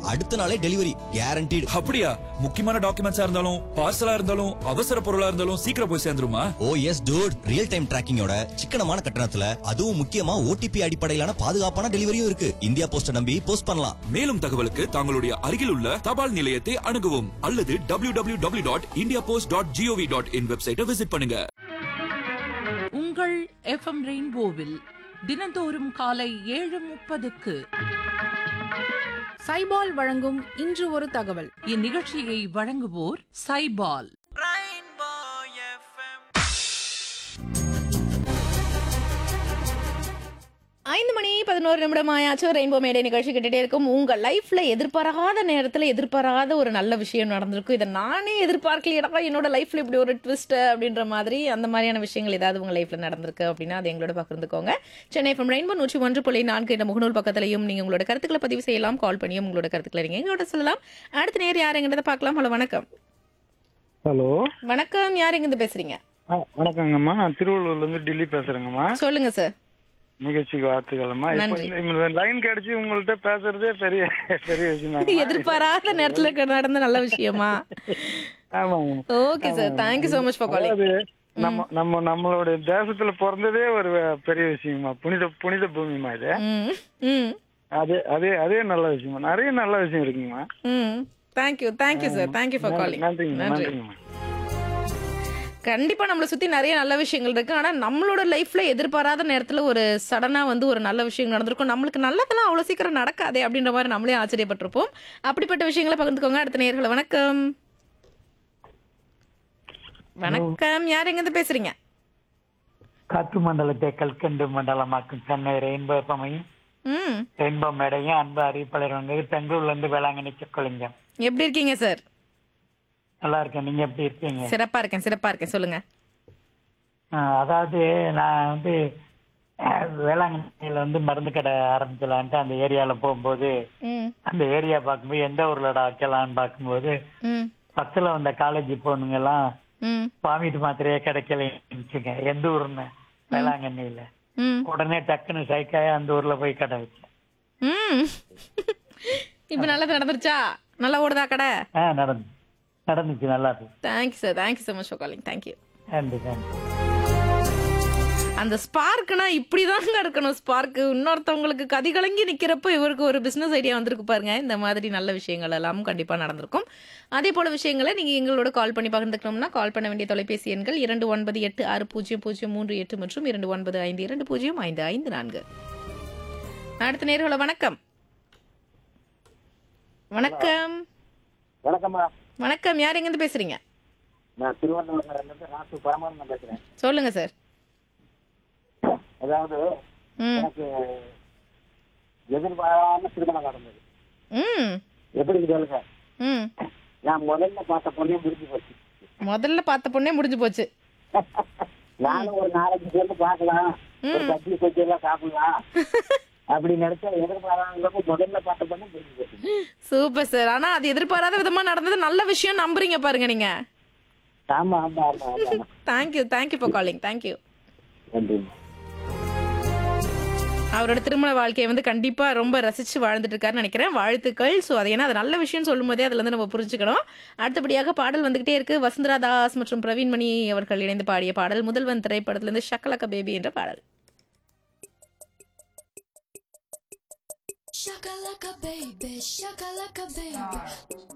அடுத்த நாளே delivery guaranteed அப்படியா முக்கியமான டாக்குமெண்ட்ஸா இருந்தாலும் பார்சலா இருந்தாலும் அவசர பொருளா இருந்தாலும் சீக்கிரம் போய் சேர்ந்துருமா oh yes dude real time டிராக்கிங்கோட சிக்கனமான கட்டணத்துல அதுவும் முக்கியமா ஓடிபி அடிப்படையிலான பாதுகாப்பான டெலிவரியும் இருக்கு இந்தியா போஸ்ட நம்பி போஸ்ட் பண்ணலாம் மேலும் தகவலுக்கு தங்களுடைய அருகில் உள்ள தபால் நிலையத்தை அணுகவும் அல்லது W W W dot India post dot G O V dot in வெப்சைட்டை விசிட் பண்ணுங்க உங்கள் எஃப்எம் ரெயின்போவில் தினந்தோறும் காலை ஏழு முப்பதுக்கு சைபால் வழங்கும் இன்று ஒரு தகவல் இந்நிகழ்ச்சியை வழங்குவோர் சைபால் ஐந்து மணி பதினோரு நிமிடம் ஆயாச்சு ரெயின்போ மேடை நிகழ்ச்சி கேட்டுட்டே இருக்கும் உங்க லைஃப்ல எதிர்பாராத நேரத்துல எதிர்பாராத ஒரு நல்ல விஷயம் நடந்திருக்கும் இதை நானே எதிர்பார்க்கலையடா என்னோட லைஃப்ல இப்படி ஒரு ட்விஸ்ட் அப்படின்ற மாதிரி அந்த மாதிரியான விஷயங்கள் ஏதாவது உங்க லைஃப்ல நடந்திருக்கு அப்படின்னா அது எங்களோட பகிர்ந்துக்கோங்க சென்னை ஃப்ரம் ரெயின்போ நூற்றி ஒன்று புள்ளி நான்கு என்ற முகநூல் பக்கத்திலையும் நீங்க உங்களோட கருத்துக்களை பதிவு செய்யலாம் கால் பண்ணியும் உங்களோட கருத்துக்களை நீங்க எங்களோட சொல்லலாம் அடுத்த நேர் யார் எங்கிட்ட பார்க்கலாம் ஹலோ வணக்கம் ஹலோ வணக்கம் யார் எங்கிருந்து பேசுறீங்க ஆ, வணக்கங்கம்மா நான் திருவள்ளூர்ல இருந்து டெல்லி பேசுறேங்கம்மா சொல்லுங்க சார் நிகழ்ச்சிக்கு வாழ்த்துக்கள்மா இப்போ நன்றி. இந்த- இந்த லைன் கிடைச்சி உங்கள்ட்ட பேசுறதே பெரிய பெரிய விஷயம் எதிர்பாராத நேரத்துல நடந்த நல்ல விஷயமா ஆமாங்க okay sir thank you so much for calling அதாவது நம்ம நம்ம நம்மளுடைய தேசத்துல பிறந்ததே ஒரு பெரிய விஷயமா புனித புனித பூமிமா இது ம் ம் அதே அதே அதே நல்ல விஷயமா நிறைய நல்ல விஷயம் இருக்குங்கம்மா ம் thank you thank you sir thank you for calling நன்றிங்க நன்றி நன்றிங்கம்மா கண்டிப்பா நம்மளை சுத்தி நிறைய நல்ல விஷயங்கள் இருக்கு ஆனா நம்மளோட லைஃப்ல எதிர்பாராத நேரத்துல ஒரு சடனா வந்து ஒரு நல்ல விஷயம் நடந்திருக்கும் நம்மளுக்கு நல்லதெல்லாம் அவ்வளவு சீக்கிரம் நடக்காதே அப்படின்ற மாதிரி நம்மளே ஆச்சரியப்பட்டிருப்போம் அப்படிப்பட்ட விஷயங்களை பகிர்ந்துக்கோங்க அடுத்த நேர்களை வணக்கம் வணக்கம் யார் எங்க பேசுறீங்க காற்று மண்டலத்தை கல்கண்டு மண்டலமாக்கும் சென்னை ரெயின்போ சமயம் ம் ரெயின்போ மேடையும் அன்பு அறிவிப்பாளர் வந்து பெங்களூர்ல இருந்து வேளாங்கண்ணி சொக்கலிங்கம் எப்படி இருக்கீங்க சார் நல்லா இருக்கேன் நீங்க எப்படி இருக்கீங்க சிறப்பா இருக்கேன் சிறப்பா இருக்கேன் சொல்லுங்க ஆஹ் அதாவது நான் வந்து அஹ், வேளாங்கண்ணியில வந்து மருந்து கடை ஆரம்பிக்கலான்ட்டு அந்த ஏரியால போகும்போது ம் அந்த ஏரியா பார்க்கும்போது எந்த ஊர்லடா வைக்கலாம்னு பார்க்கும்போது ம் பக்கத்துல வந்த காலேஜ் பொண்ணுங்க எல்லாம் ம் வாமிட் மாத்திரையே கிடைக்கலன்னு எந்த ஊர்னு வேளாங்கண்ணியில ம் உடனே டக்குன்னு சைக்காய அந்த ஊர்ல போய் கடை வச்சேன் ம் இப்போ நல்லது நடந்துருச்சா நல்லா ஓடுதா கடை ஆ நடந்து நடந்துச்சு நல்லா இருக்கு thank you sir thank you so much for calling thank you நன்றி நன்றி அந்த ஸ்பார்க்குனா இப்படிதாங்க இருக்கணும் ஸ்பார்க்கு இன்னொருத்தவங்களுக்கு கதி கலங்கி நிக்கிறப்ப இவருக்கு ஒரு பிசினஸ் ஐடியா வந்திருக்கு பாருங்க இந்த மாதிரி நல்ல விஷயங்கள் எல்லாம் கண்டிப்பா நடந்திருக்கும் அதே போல விஷயங்களை நீங்க எங்களோட கால் பண்ணி பகிர்ந்துக்கணும்னா கால் பண்ண வேண்டிய தொலைபேசி எண்கள் இரண்டு ஒன்பது எட்டு ஆறு பூஜ்ஜியம் பூஜ்ஜியம் மூன்று எட்டு மற்றும் இரண்டு ஒன்பது ஐந்து இரண்டு பூஜ்ஜியம் ஐந்து ஐந்து நான்கு அடுத்த நேர்களை வணக்கம் வணக்கம் வணக்கம்மா வணக்கம் யார் எங்கிருந்து பேசுறீங்க நான் திருவண்ணாமலையில இருந்து ராசு பரமானந்தம் பேசுறேன் சொல்லுங்க சார் அதாவது ம் எனக்கு எதிர்பாராம திருமணம் நடந்தது ம் எப்படி சொல்லுங்க ம் நான் முதல்ல பார்த்த பொண்ணே முடிஞ்சு போச்சு முதல்ல பார்த்த பொண்ணே முடிஞ்சு போச்சு நானும் ஒரு நாலஞ்சு பேர்ந்து பார்க்கலாம் ஒரு கட்சி கொச்சி எல்லாம் சாப்பிடலாம் அப்படி நினைச்சா எதிர்பாராம முதல்ல பார்த்த பொண்ணே முடிஞ்சு போச்சு சூப்பர் சார் ஆனா அது எதிர்பாராத விதமா நடந்தது நல்ல விஷயம் நம்புறீங்க பாருங்க நீங்க ஆமா ஆமா ஆமா ஆமா thank you thank you for calling thank you நன்றி அவரோட திருமண வாழ்க்கையை வந்து கண்டிப்பா ரொம்ப ரசிச்சு வாழ்ந்துட்டு இருக்காருன்னு நினைக்கிறேன் வாழ்த்துக்கள் ஸோ அது ஏன்னா அது நல்ல விஷயம் சொல்லும் போதே அதுல இருந்து நம்ம புரிஞ்சுக்கணும் அடுத்தபடியாக பாடல் வந்துகிட்டே இருக்கு வசுந்தரா தாஸ் மற்றும் பிரவீன் மணி அவர்கள் இணைந்து பாடிய பாடல் முதல்வன் திரைப்படத்திலிருந்து ஷக்கலக்க பேபி என்ற பாடல் Shakalaka baby, shakalaka baby.